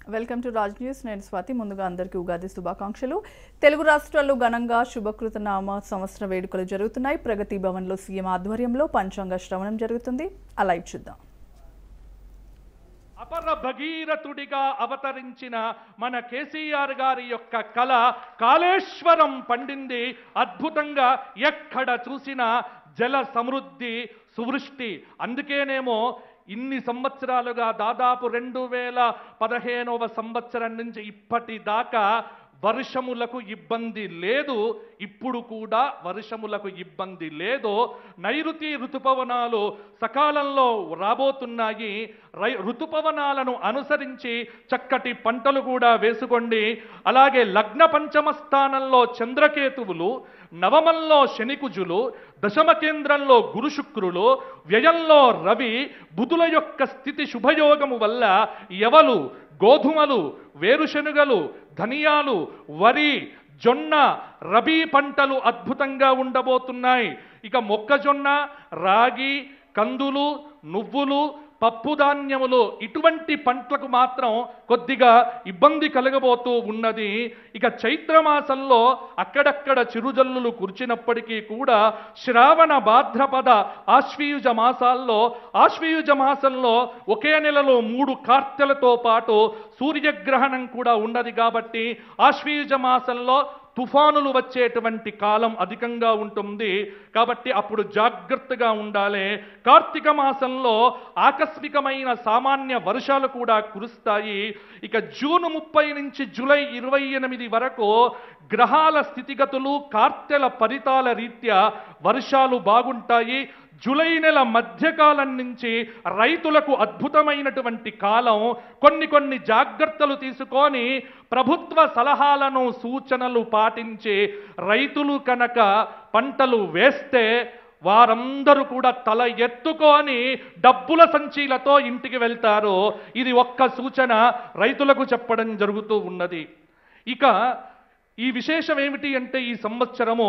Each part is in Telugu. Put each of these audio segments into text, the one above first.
వెల్కమ్ టు రాజ్ న్యూస్ నేను స్వాతి ముందుగా అందరికీ ఉగాది శుభాకాంక్షలు తెలుగు రాష్ట్రాల్లో ఘనంగా శుభకృత నామ సంవత్సర వేడుకలు జరుగుతున్నాయి ప్రగతి భవన్లో సీఎం ఆధ్వర్యంలో పంచాంగ శ్రవణం జరుగుతుంది ఆ లైవ్ చూద్దాం అపర భగీరథుడిగా అవతరించిన మన కేసీఆర్ గారి యొక్క కళ కాళేశ్వరం పండింది అద్భుతంగా ఎక్కడ చూసినా జల సమృద్ధి సువృష్టి అందుకేనేమో ఇన్ని సంవత్సరాలుగా దాదాపు రెండు వేల పదిహేనవ సంవత్సరం నుంచి ఇప్పటిదాకా వర్షములకు ఇబ్బంది లేదు ఇప్పుడు కూడా వర్షములకు ఇబ్బంది లేదు నైరుతి ఋతుపవనాలు సకాలంలో రాబోతున్నాయి రై ఋతుపవనాలను అనుసరించి చక్కటి పంటలు కూడా వేసుకోండి అలాగే లగ్న పంచమ స్థానంలో చంద్రకేతువులు నవమంలో శనికుజులు దశమ కేంద్రంలో గురు శుక్రులు వ్యయంలో రవి బుధుల యొక్క స్థితి శుభయోగము వల్ల ఎవలు గోధుమలు వేరుశనుగలు ధనియాలు వరి జొన్న రబీ పంటలు అద్భుతంగా ఉండబోతున్నాయి ఇక మొక్కజొన్న రాగి కందులు నువ్వులు పప్పు ధాన్యములు ఇటువంటి పంటలకు మాత్రం కొద్దిగా ఇబ్బంది కలగబోతూ ఉన్నది ఇక చైత్రమాసంలో అక్కడక్కడ చిరుజల్లులు కురిచినప్పటికీ కూడా శ్రావణ భాద్రపద ఆశ్వీయుజ మాసాల్లో ఆశ్వీయుజ మాసంలో ఒకే నెలలో మూడు కార్తెలతో పాటు సూర్యగ్రహణం కూడా ఉన్నది కాబట్టి ఆశ్వీయుజ మాసంలో తుఫానులు వచ్చేటువంటి కాలం అధికంగా ఉంటుంది కాబట్టి అప్పుడు జాగ్రత్తగా ఉండాలి కార్తీక మాసంలో ఆకస్మికమైన సామాన్య వర్షాలు కూడా కురుస్తాయి ఇక జూన్ ముప్పై నుంచి జూలై ఇరవై ఎనిమిది వరకు గ్రహాల స్థితిగతులు కార్తెల ఫలితాల రీత్యా వర్షాలు బాగుంటాయి జూలై నెల మధ్యకాలం నుంచి రైతులకు అద్భుతమైనటువంటి కాలం కొన్ని కొన్ని జాగ్రత్తలు తీసుకొని ప్రభుత్వ సలహాలను సూచనలు పాటించి రైతులు కనుక పంటలు వేస్తే వారందరూ కూడా తల ఎత్తుకొని డబ్బుల సంచీలతో ఇంటికి వెళ్తారు ఇది ఒక్క సూచన రైతులకు చెప్పడం జరుగుతూ ఉన్నది ఇక ఈ విశేషం ఏమిటి అంటే ఈ సంవత్సరము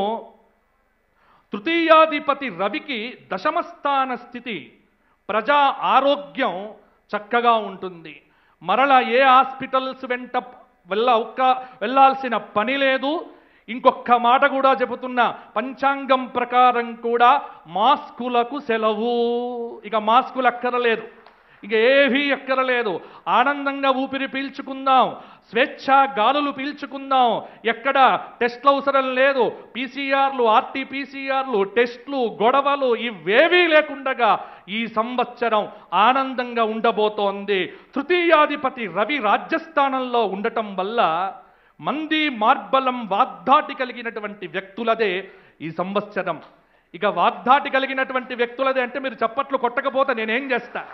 తృతీయాధిపతి రవికి దశమస్థాన స్థితి ప్రజా ఆరోగ్యం చక్కగా ఉంటుంది మరల ఏ హాస్పిటల్స్ వెంట వెళ్ళ ఒక్క వెళ్ళాల్సిన పని లేదు ఇంకొక మాట కూడా చెబుతున్నా పంచాంగం ప్రకారం కూడా మాస్కులకు సెలవు ఇక మాస్కులు అక్కరలేదు ఇక ఏవీ ఎక్కరలేదు ఆనందంగా ఊపిరి పీల్చుకుందాం స్వేచ్ఛ గాలులు పీల్చుకుందాం ఎక్కడ టెస్ట్లు అవసరం లేదు పీసీఆర్లు ఆర్టీపీసీఆర్లు టెస్ట్లు గొడవలు ఇవేవీ లేకుండగా ఈ సంవత్సరం ఆనందంగా ఉండబోతోంది తృతీయాధిపతి రవి రాజ్యస్థానంలో ఉండటం వల్ల మంది మార్బలం వాగ్దాటి కలిగినటువంటి వ్యక్తులదే ఈ సంవత్సరం ఇక వాగ్దాటి కలిగినటువంటి వ్యక్తులదే అంటే మీరు చప్పట్లు కొట్టకపోతే నేనేం చేస్తా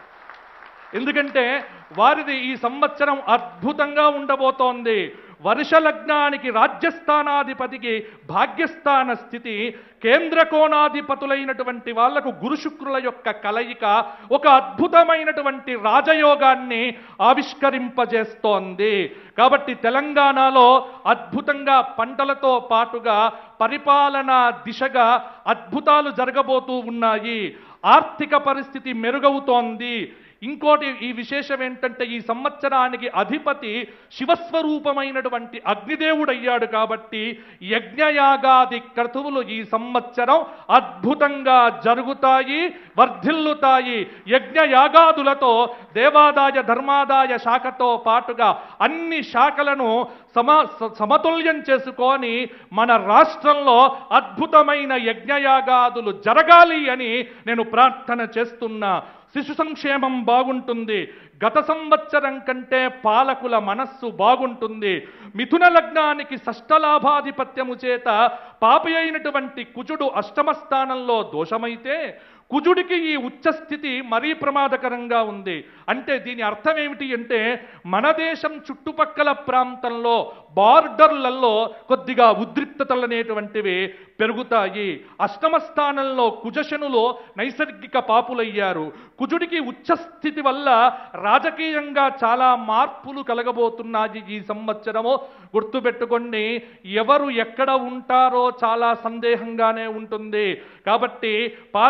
ఎందుకంటే వారిది ఈ సంవత్సరం అద్భుతంగా ఉండబోతోంది వర్ష లగ్నానికి రాజ్యస్థానాధిపతికి భాగ్యస్థాన స్థితి కేంద్ర కోణాధిపతులైనటువంటి వాళ్లకు గురు శుక్రుల యొక్క కలయిక ఒక అద్భుతమైనటువంటి రాజయోగాన్ని ఆవిష్కరింపజేస్తోంది కాబట్టి తెలంగాణలో అద్భుతంగా పంటలతో పాటుగా పరిపాలన దిశగా అద్భుతాలు జరగబోతూ ఉన్నాయి ఆర్థిక పరిస్థితి మెరుగవుతోంది ఇంకోటి ఈ విశేషం ఏంటంటే ఈ సంవత్సరానికి అధిపతి శివస్వరూపమైనటువంటి అగ్నిదేవుడయ్యాడు కాబట్టి యజ్ఞయాగాది క్రతువులు ఈ సంవత్సరం అద్భుతంగా జరుగుతాయి వర్ధిల్లుతాయి యజ్ఞయాగాదులతో దేవాదాయ ధర్మాదాయ శాఖతో పాటుగా అన్ని శాఖలను సమ స- సమతుల్యం చేసుకొని మన రాష్ట్రంలో అద్భుతమైన యజ్ఞయాగాదులు జరగాలి అని నేను ప్రార్థన చేస్తున్నా శిశు సంక్షేమం బాగుంటుంది గత సంవత్సరం కంటే పాలకుల మనస్సు బాగుంటుంది మిథున లగ్నానికి షష్టలాభాధిపత్యము చేత పాపి అయినటువంటి కుజుడు అష్టమ స్థానంలో దోషమైతే కుజుడికి ఈ ఉచ్చస్థితి మరీ ప్రమాదకరంగా ఉంది అంటే దీని అర్థం ఏమిటి అంటే మన దేశం చుట్టుపక్కల ప్రాంతంలో బార్డర్లలో కొద్దిగా ఉద్రిక్తతలు అనేటువంటివి పెరుగుతాయి అష్టమ స్థానంలో కుజశనులు నైసర్గిక పాపులయ్యారు కుజుడికి ఉచ్చస్థితి వల్ల రాజకీయంగా చాలా మార్పులు కలగబోతున్నాయి ఈ సంవత్సరము గుర్తుపెట్టుకోండి ఎవరు ఎక్కడ ఉంటారో చాలా సందేహంగానే ఉంటుంది కాబట్టి పార్టీలు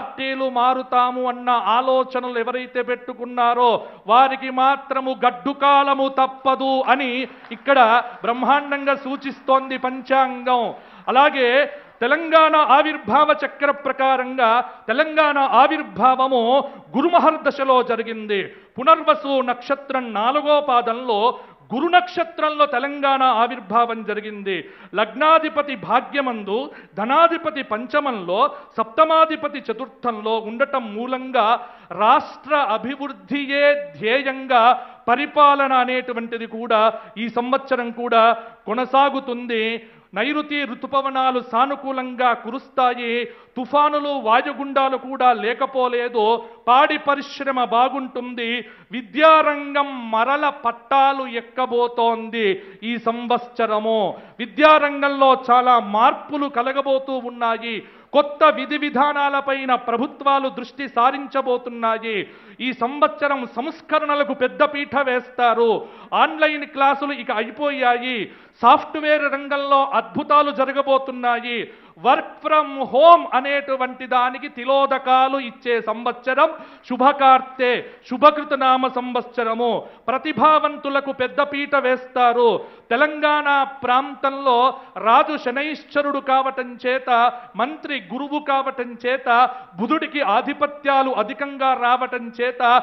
మారుతాము అన్న ఆలోచనలు ఎవరైతే పెట్టుకున్నారో వారికి మాత్రము గడ్డు కాలము తప్పదు అని ఇక్కడ బ్రహ్మాండంగా సూచిస్తోంది పంచాంగం అలాగే తెలంగాణ ఆవిర్భావ చక్ర ప్రకారంగా తెలంగాణ ఆవిర్భావము గురుమహర్దశలో జరిగింది పునర్వసు నక్షత్రం నాలుగో పాదంలో గురు నక్షత్రంలో తెలంగాణ ఆవిర్భావం జరిగింది లగ్నాధిపతి భాగ్యమందు ధనాధిపతి పంచమంలో సప్తమాధిపతి చతుర్థంలో ఉండటం మూలంగా రాష్ట్ర అభివృద్ధియే ధ్యేయంగా పరిపాలన అనేటువంటిది కూడా ఈ సంవత్సరం కూడా కొనసాగుతుంది నైరుతి ఋతుపవనాలు సానుకూలంగా కురుస్తాయి తుఫానులు వాయుగుండాలు కూడా లేకపోలేదు పాడి పరిశ్రమ బాగుంటుంది విద్యారంగం మరల పట్టాలు ఎక్కబోతోంది ఈ సంవత్సరము విద్యారంగంలో చాలా మార్పులు కలగబోతూ ఉన్నాయి కొత్త విధి విధానాలపైన ప్రభుత్వాలు దృష్టి సారించబోతున్నాయి ఈ సంవత్సరం సంస్కరణలకు పెద్దపీట వేస్తారు ఆన్లైన్ క్లాసులు ఇక అయిపోయాయి సాఫ్ట్వేర్ రంగంలో అద్భుతాలు జరగబోతున్నాయి వర్క్ ఫ్రమ్ హోమ్ అనేటువంటి దానికి తిలోదకాలు ఇచ్చే సంవత్సరం శుభకార్తె శుభకృతనామ సంవత్సరము ప్రతిభావంతులకు పెద్దపీట వేస్తారు తెలంగాణ ప్రాంతంలో రాజు శనైశ్వరుడు కావటం చేత మంత్రి గురువు కావటం చేత బుధుడికి ఆధిపత్యాలు అధికంగా రావటం చేత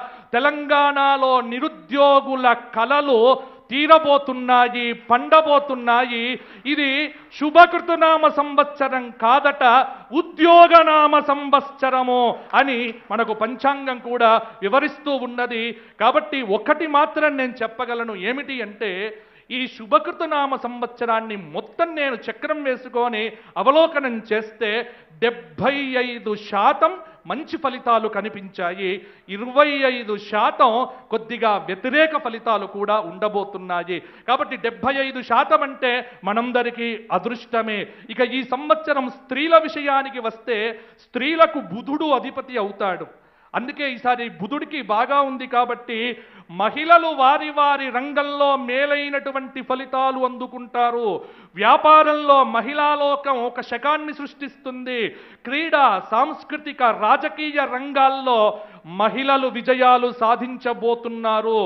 తెలంగాణలో నిరుద్యోగుల కలలు తీరబోతున్నాయి పండబోతున్నాయి ఇది శుభకృతనామ సంవత్సరం కాదట ఉద్యోగనామ సంవత్సరము అని మనకు పంచాంగం కూడా వివరిస్తూ ఉన్నది కాబట్టి ఒకటి మాత్రం నేను చెప్పగలను ఏమిటి అంటే ఈ శుభకృతనామ సంవత్సరాన్ని మొత్తం నేను చక్రం వేసుకొని అవలోకనం చేస్తే డెబ్భై ఐదు శాతం మంచి ఫలితాలు కనిపించాయి ఇరవై ఐదు శాతం కొద్దిగా వ్యతిరేక ఫలితాలు కూడా ఉండబోతున్నాయి కాబట్టి డెబ్భై ఐదు శాతం అంటే మనందరికీ అదృష్టమే ఇక ఈ సంవత్సరం స్త్రీల విషయానికి వస్తే స్త్రీలకు బుధుడు అధిపతి అవుతాడు అందుకే ఈసారి బుధుడికి బాగా ఉంది కాబట్టి మహిళలు వారి వారి రంగంలో మేలైనటువంటి ఫలితాలు అందుకుంటారు వ్యాపారంలో మహిళాలోకం ఒక శకాన్ని సృష్టిస్తుంది క్రీడా సాంస్కృతిక రాజకీయ రంగాల్లో మహిళలు విజయాలు సాధించబోతున్నారు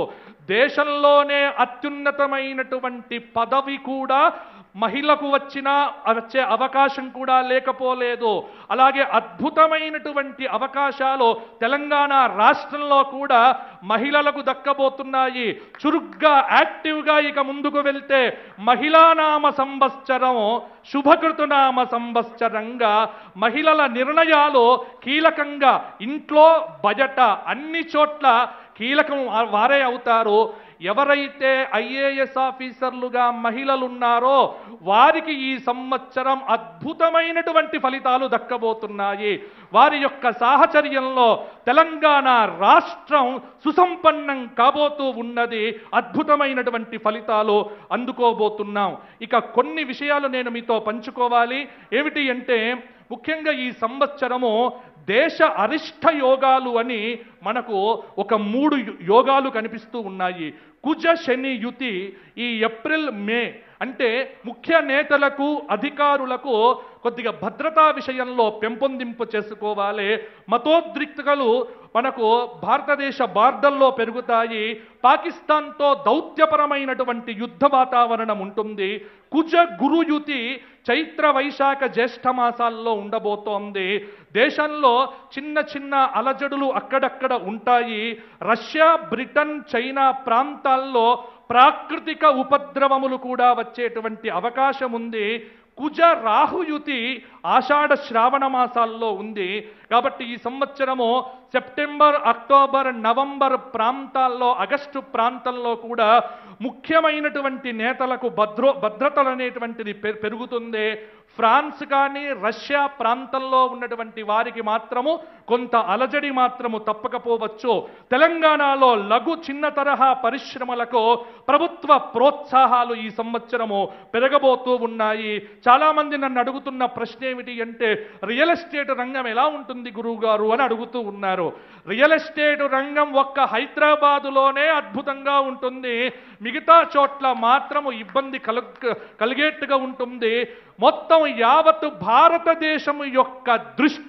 దేశంలోనే అత్యున్నతమైనటువంటి పదవి కూడా మహిళకు వచ్చిన వచ్చే అవకాశం కూడా లేకపోలేదు అలాగే అద్భుతమైనటువంటి అవకాశాలు తెలంగాణ రాష్ట్రంలో కూడా మహిళలకు దక్కబోతున్నాయి చురుగ్గా యాక్టివ్గా ఇక ముందుకు వెళ్తే మహిళానామ సంవత్సరం శుభకృతునామ సంవత్సరంగా మహిళల నిర్ణయాలు కీలకంగా ఇంట్లో బయట అన్ని చోట్ల కీలకం వారే అవుతారు ఎవరైతే ఐఏఎస్ ఆఫీసర్లుగా మహిళలు ఉన్నారో వారికి ఈ సంవత్సరం అద్భుతమైనటువంటి ఫలితాలు దక్కబోతున్నాయి వారి యొక్క సాహచర్యంలో తెలంగాణ రాష్ట్రం సుసంపన్నం కాబోతూ ఉన్నది అద్భుతమైనటువంటి ఫలితాలు అందుకోబోతున్నాం ఇక కొన్ని విషయాలు నేను మీతో పంచుకోవాలి ఏమిటి అంటే ముఖ్యంగా ఈ సంవత్సరము దేశ అరిష్ట యోగాలు అని మనకు ఒక మూడు యోగాలు కనిపిస్తూ ఉన్నాయి కుజ శని యుతి ఈ ఏప్రిల్ మే అంటే ముఖ్య నేతలకు అధికారులకు కొద్దిగా భద్రతా విషయంలో పెంపొందింపు చేసుకోవాలి మతోద్రిక్తలు మనకు భారతదేశ బార్డర్లో పెరుగుతాయి పాకిస్తాన్తో దౌత్యపరమైనటువంటి యుద్ధ వాతావరణం ఉంటుంది కుజ గురుయుతి చైత్ర వైశాఖ జ్యేష్ఠ మాసాల్లో ఉండబోతోంది దేశంలో చిన్న చిన్న అలజడులు అక్కడక్కడ ఉంటాయి రష్యా బ్రిటన్ చైనా ప్రాంతాల్లో ప్రాకృతిక ఉపద్రవములు కూడా వచ్చేటువంటి అవకాశం ఉంది కుజ రాహుయుతి ఆషాఢ శ్రావణ మాసాల్లో ఉంది కాబట్టి ఈ సంవత్సరము సెప్టెంబర్ అక్టోబర్ నవంబర్ ప్రాంతాల్లో ఆగస్టు ప్రాంతంలో కూడా ముఖ్యమైనటువంటి నేతలకు భద్రో భద్రతలు అనేటువంటిది పె- పెరుగుతుంది ఫ్రాన్స్ కానీ రష్యా ప్రాంతంలో ఉన్నటువంటి వారికి మాత్రము కొంత అలజడి మాత్రము తప్పకపోవచ్చు తెలంగాణలో లఘు చిన్న తరహా పరిశ్రమలకు ప్రభుత్వ ప్రోత్సాహాలు ఈ సంవత్సరము పెరగబోతూ ఉన్నాయి చాలా మంది నన్ను అడుగుతున్న ప్రశ్న ఏమిటి అంటే రియల్ ఎస్టేట్ రంగం ఎలా ఉంటుంది గురువు గారు అని అడుగుతూ ఉన్నారు రియల్ ఎస్టేట్ రంగం ఒక్క హైదరాబాదులోనే అద్భుతంగా ఉంటుంది మిగతా చోట్ల మాత్రము ఇబ్బంది కలుగ కలిగేట్టుగా ఉంటుంది మొత్తం యావత్ భారతదేశం యొక్క దృష్టి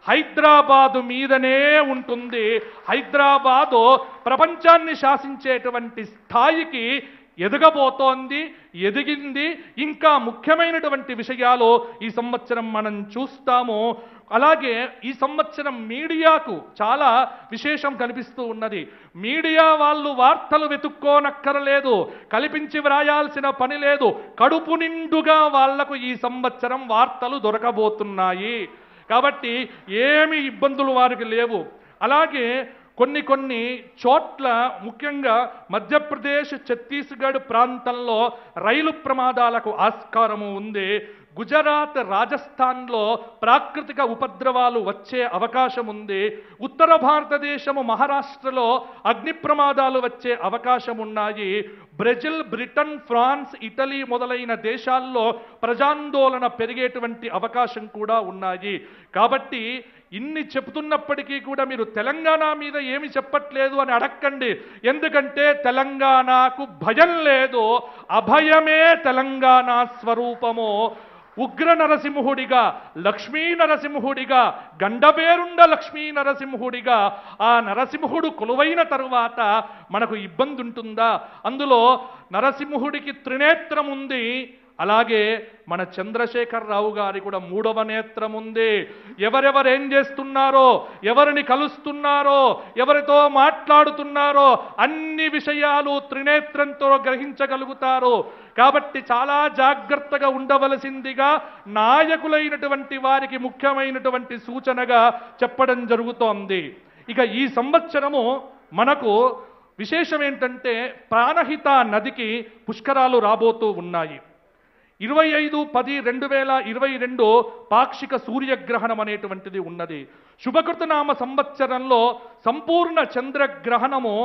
హైదరాబాదు మీదనే ఉంటుంది హైదరాబాదు ప్రపంచాన్ని శాసించేటువంటి స్థాయికి ఎదగబోతోంది ఎదిగింది ఇంకా ముఖ్యమైనటువంటి విషయాలు ఈ సంవత్సరం మనం చూస్తాము అలాగే ఈ సంవత్సరం మీడియాకు చాలా విశేషం కనిపిస్తూ ఉన్నది మీడియా వాళ్ళు వార్తలు వెతుక్కోనక్కరలేదు కల్పించి వ్రాయాల్సిన పని లేదు కడుపు నిండుగా వాళ్లకు ఈ సంవత్సరం వార్తలు దొరకబోతున్నాయి కాబట్టి ఏమి ఇబ్బందులు వారికి లేవు అలాగే కొన్ని కొన్ని చోట్ల ముఖ్యంగా మధ్యప్రదేశ్ ఛత్తీస్గఢ్ ప్రాంతంలో రైలు ప్రమాదాలకు ఆస్కారము ఉంది గుజరాత్ రాజస్థాన్లో ప్రాకృతిక ఉపద్రవాలు వచ్చే అవకాశం ఉంది ఉత్తర భారతదేశము మహారాష్ట్రలో అగ్ని ప్రమాదాలు వచ్చే అవకాశం ఉన్నాయి బ్రెజిల్ బ్రిటన్ ఫ్రాన్స్ ఇటలీ మొదలైన దేశాల్లో ప్రజాందోళన పెరిగేటువంటి అవకాశం కూడా ఉన్నాయి కాబట్టి ఇన్ని చెప్తున్నప్పటికీ కూడా మీరు తెలంగాణ మీద ఏమి చెప్పట్లేదు అని అడక్కండి ఎందుకంటే తెలంగాణకు భయం లేదు అభయమే తెలంగాణ స్వరూపము ఉగ్ర నరసింహుడిగా లక్ష్మీ నరసింహుడిగా గండబేరుండ లక్ష్మీ నరసింహుడిగా ఆ నరసింహుడు కొలువైన తరువాత మనకు ఇబ్బంది ఉంటుందా అందులో నరసింహుడికి త్రినేత్రం ఉంది అలాగే మన చంద్రశేఖర్ రావు గారి కూడా మూడవ నేత్రం ఉంది ఎవరెవరు ఏం చేస్తున్నారో ఎవరిని కలుస్తున్నారో ఎవరితో మాట్లాడుతున్నారో అన్ని విషయాలు త్రినేత్రంతో గ్రహించగలుగుతారు కాబట్టి చాలా జాగ్రత్తగా ఉండవలసిందిగా నాయకులైనటువంటి వారికి ముఖ్యమైనటువంటి సూచనగా చెప్పడం జరుగుతోంది ఇక ఈ సంవత్సరము మనకు విశేషం ఏంటంటే ప్రాణహిత నదికి పుష్కరాలు రాబోతూ ఉన్నాయి ఇరవై ఐదు పది రెండు వేల ఇరవై రెండు పాక్షిక సూర్యగ్రహణం అనేటువంటిది ఉన్నది శుభకృతనామ సంవత్సరంలో సంపూర్ణ చంద్రగ్రహణము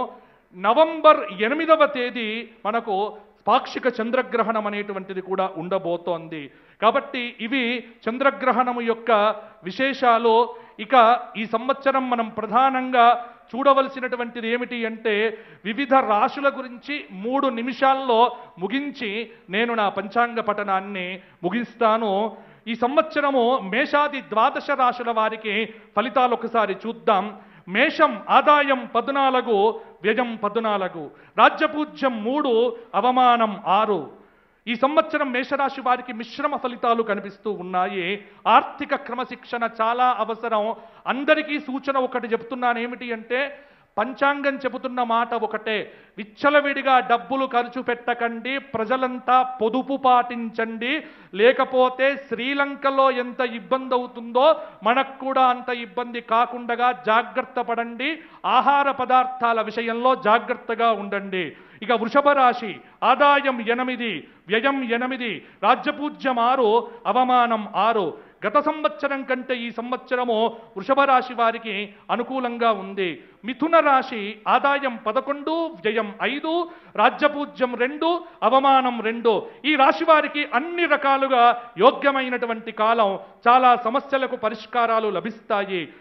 నవంబర్ ఎనిమిదవ తేదీ మనకు పాక్షిక చంద్రగ్రహణం అనేటువంటిది కూడా ఉండబోతోంది కాబట్టి ఇవి చంద్రగ్రహణము యొక్క విశేషాలు ఇక ఈ సంవత్సరం మనం ప్రధానంగా చూడవలసినటువంటిది ఏమిటి అంటే వివిధ రాశుల గురించి మూడు నిమిషాల్లో ముగించి నేను నా పంచాంగ పఠనాన్ని ముగిస్తాను ఈ సంవత్సరము మేషాది ద్వాదశ రాశుల వారికి ఫలితాలు ఒకసారి చూద్దాం మేషం ఆదాయం పద్నాలుగు వ్యయం పద్నాలుగు రాజ్యపూజ్యం మూడు అవమానం ఆరు ఈ సంవత్సరం మేషరాశి వారికి మిశ్రమ ఫలితాలు కనిపిస్తూ ఉన్నాయి ఆర్థిక క్రమశిక్షణ చాలా అవసరం అందరికీ సూచన ఒకటి చెప్తున్నాను ఏమిటి అంటే పంచాంగం చెబుతున్న మాట ఒకటే విచ్చలవిడిగా డబ్బులు ఖర్చు పెట్టకండి ప్రజలంతా పొదుపు పాటించండి లేకపోతే శ్రీలంకలో ఎంత ఇబ్బంది అవుతుందో మనకు కూడా అంత ఇబ్బంది కాకుండా జాగ్రత్త పడండి ఆహార పదార్థాల విషయంలో జాగ్రత్తగా ఉండండి ఇక వృషభ రాశి ఆదాయం ఎనిమిది వ్యయం ఎనిమిది రాజ్యపూజ్యం ఆరు అవమానం ఆరు గత సంవత్సరం కంటే ఈ సంవత్సరము వృషభ రాశి వారికి అనుకూలంగా ఉంది మిథున రాశి ఆదాయం పదకొండు వ్యయం ఐదు రాజ్యపూజ్యం రెండు అవమానం రెండు ఈ రాశి వారికి అన్ని రకాలుగా యోగ్యమైనటువంటి కాలం చాలా సమస్యలకు పరిష్కారాలు లభిస్తాయి